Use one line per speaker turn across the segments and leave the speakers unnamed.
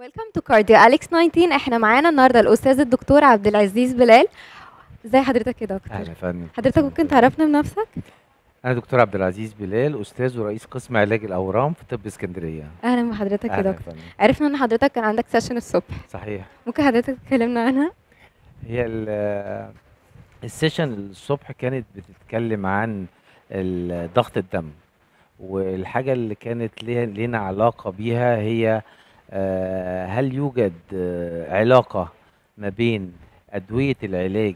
ويلكم تو كارديو اليكس 19 احنا معانا النهارده الاستاذ الدكتور عبد العزيز بلال ازي حضرتك يا دكتور
اهلا يا فندم
حضرتك ممكن تعرفنا بنفسك
انا دكتور عبد العزيز بلال استاذ ورئيس قسم علاج الاورام في طب اسكندريه
اهلا بحضرتك يا
اهلا يا
دكتور
فندم
عرفنا ان حضرتك كان عندك سيشن الصبح
صحيح
ممكن حضرتك تكلمنا عنها
هي ال- السيشن الصبح كانت بتتكلم عن ال- ضغط الدم والحاجه اللي كانت ليها لينا علاقه بيها هي آه، هل يوجد آه، علاقه ما بين ادويه العلاج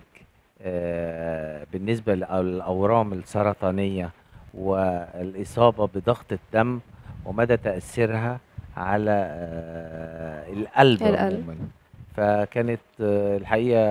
آه، بالنسبه للاورام السرطانيه والاصابه بضغط الدم ومدى تاثيرها على آه، القلب
القلب.
عموما فكانت آه، الحقيقه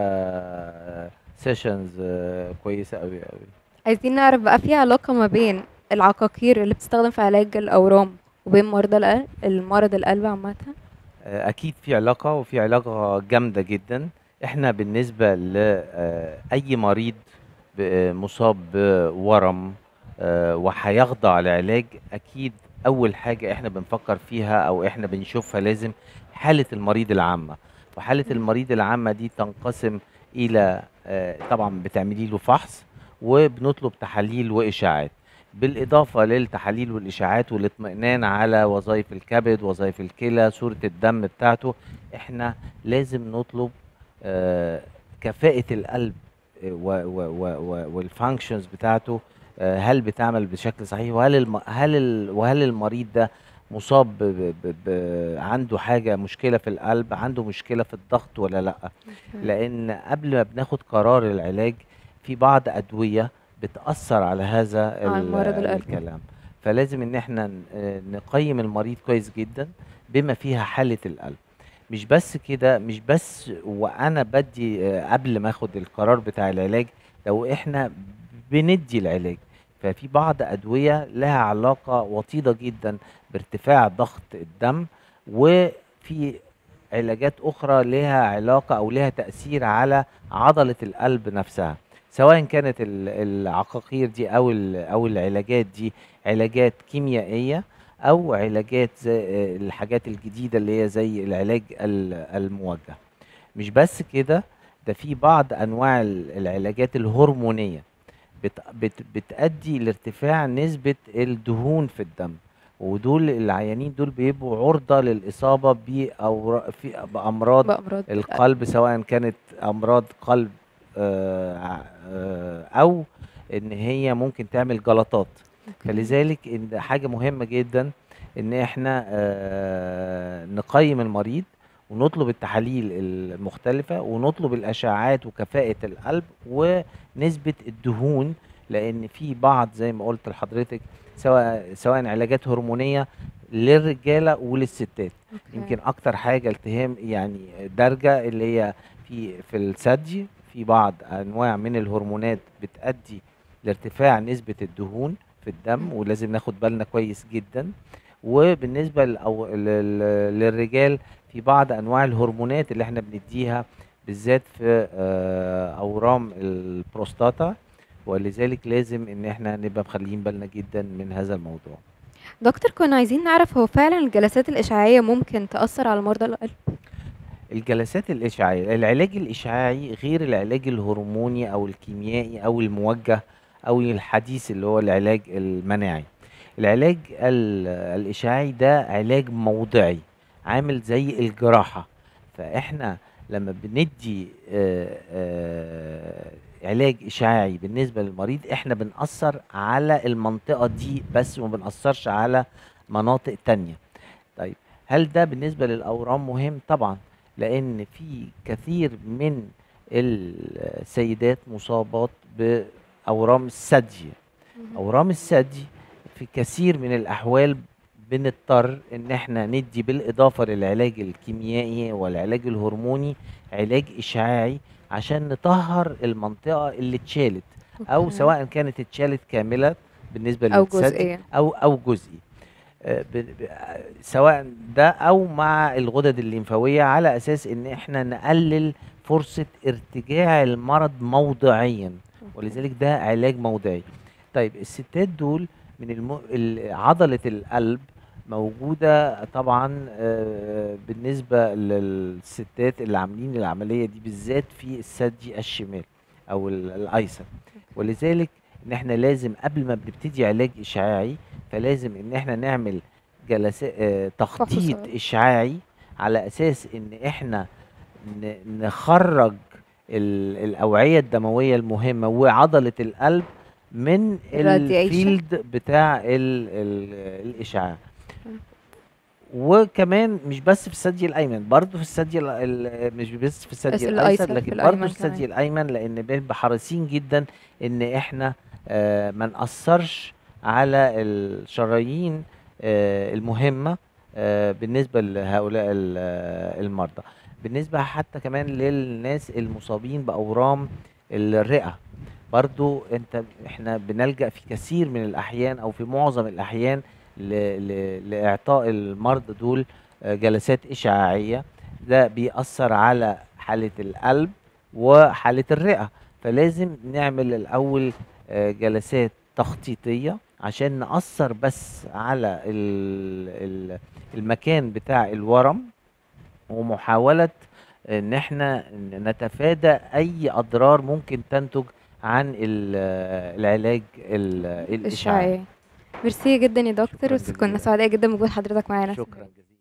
سيشنز كويسه قوي قوي
عايزين نعرف بقى في علاقه ما بين العقاقير اللي بتستخدم في علاج الاورام وبين مرضى القلب المرض القلب عامه
آه، اكيد في علاقه وفي علاقه جامده جدا احنا بالنسبه لاي مريض ب- آه، مصاب بورم آه، وهيخضع لعلاج اكيد اول حاجه احنا بنفكر فيها او احنا بنشوفها لازم حاله المريض العامه وحاله المريض العامه دي تنقسم الى آه، طبعا بتعملي له فحص وبنطلب تحاليل واشاعات بالاضافه للتحاليل والاشاعات والاطمئنان على وظائف الكبد وظائف الكلى صوره الدم بتاعته احنا لازم نطلب آه، كفاءه القلب والفانكشنز بتاعته آه، هل بتعمل بشكل صحيح وهل الم... هل ال... وهل المريض ده مصاب ب... ب... ب... ب... عنده حاجه مشكله في القلب عنده مشكله في الضغط ولا لا لان قبل ما بناخد قرار العلاج في بعض ادويه بتاثر على هذا
على
ال-
مرض القلب.
الكلام فلازم ان احنا ن- آه، نقيم المريض كويس جدا بما فيها حاله القلب مش بس كده مش بس وانا بدي آه، قبل ما اخد القرار بتاع العلاج لو احنا بندي العلاج ففي بعض ادويه لها علاقه وطيده جدا بارتفاع ضغط الدم وفي علاجات اخرى لها علاقه او لها تاثير على عضله القلب نفسها سواء كانت ال- العقاقير دي او ال- او العلاجات دي علاجات كيميائيه او علاجات زي آه، الحاجات الجديده اللي هي زي العلاج ال- الموجه مش بس كده ده في بعض انواع ال- العلاجات الهرمونيه بت بت بتؤدي لارتفاع نسبه الدهون في الدم ودول العيانين دول بيبقوا عرضه للاصابه بأور- في بامراض
بأمراض
القلب سواء كانت امراض قلب آه، ع- آه، او ان هي ممكن تعمل جلطات فلذلك ان حاجه مهمه جدا ان احنا آه، نقيم المريض ونطلب التحاليل المختلفه ونطلب الاشعاعات وكفاءه القلب ونسبه الدهون لان في بعض زي ما قلت لحضرتك سواء سواء علاجات هرمونيه للرجاله وللستات
أوكي.
يمكن اكتر حاجه التهام يعني درجه اللي هي في في الثدي في بعض انواع من الهرمونات بتؤدي لارتفاع نسبه الدهون في الدم ولازم ناخد بالنا كويس جدا وبالنسبه للأو... لل... للرجال في بعض انواع الهرمونات اللي احنا بنديها بالذات في آه، اورام البروستاتا ولذلك لازم ان احنا نبقى مخليين بالنا جدا من هذا الموضوع
دكتور كنا عايزين نعرف هو فعلا الجلسات الإشعاعية ممكن تأثر على مرضى القلب
الجلسات الإشعاعية العلاج الإشعاعي غير العلاج الهرموني أو الكيميائي أو الموجه أو الحديث اللي هو العلاج المناعي العلاج ال- الإشعاعي ده علاج موضعي عامل زي الجراحة فإحنا لما بندي آه، آه، علاج إشعاعي بالنسبة للمريض إحنا بنأثر على المنطقة دي بس وما بنأثرش على مناطق تانية طيب هل ده بالنسبة للأورام مهم؟ طبعا لان في كثير من السيدات مصابات باورام الثدي اورام الثدي في كثير من الاحوال بنضطر ان احنا ندي بالاضافه للعلاج الكيميائي والعلاج الهرموني علاج اشعاعي عشان نطهر المنطقه اللي اتشالت او
أوكي.
سواء كانت اتشالت كامله بالنسبه
أو
للثدي
جزئيا
او او جزئي آه، ب- ب- آه، سواء ده او مع الغدد الليمفاويه على اساس ان احنا نقلل فرصه ارتجاع المرض موضعيا ولذلك ده علاج موضعي طيب الستات دول من الم... ال- عضله القلب موجودة طبعا آه، بالنسبة للستات اللي عاملين العملية دي بالذات في الثدي الشمال أو ال- الأيسر ولذلك إن إحنا لازم قبل ما بنبتدي علاج إشعاعي فلازم إن إحنا نعمل جلسات تخطيط
فحوصات.
إشعاعي على أساس إن إحنا ن- نخرج ال- الأوعية الدموية المهمة وعضلة القلب من
Radiation.
الفيلد بتاع ال ال الإشعاع وكمان مش بس في الثدي الايمن برضه في الثدي ال- ال- مش بس في
بس
الثدي
الأيسر،
الايسر
في
لكن
الأيمن
برضه في الثدي
كمان.
الايمن لان بنبقى حريصين جدا ان احنا آه، ما ناثرش على الشرايين آه، المهمه آه، بالنسبه لهؤلاء ال- آه، المرضى بالنسبه حتى كمان للناس المصابين باورام الرئه برضو انت احنا بنلجأ في كثير من الاحيان او في معظم الاحيان ل... ل... لاعطاء المرضى دول آه، جلسات اشعاعيه ده بيأثر على حاله القلب وحاله الرئه فلازم نعمل الاول آه، جلسات تخطيطيه عشان نأثر بس على ال... ال... المكان بتاع الورم ومحاولة ان احنا نتفادى اي اضرار ممكن تنتج عن ال- العلاج ال- الاشعاعي
الإشعاعي ميرسي جدا يا دكتور
شكراً
بس كنا
جزيلاً.
سعداء جدا بوجود حضرتك معانا
شكرا جزيلا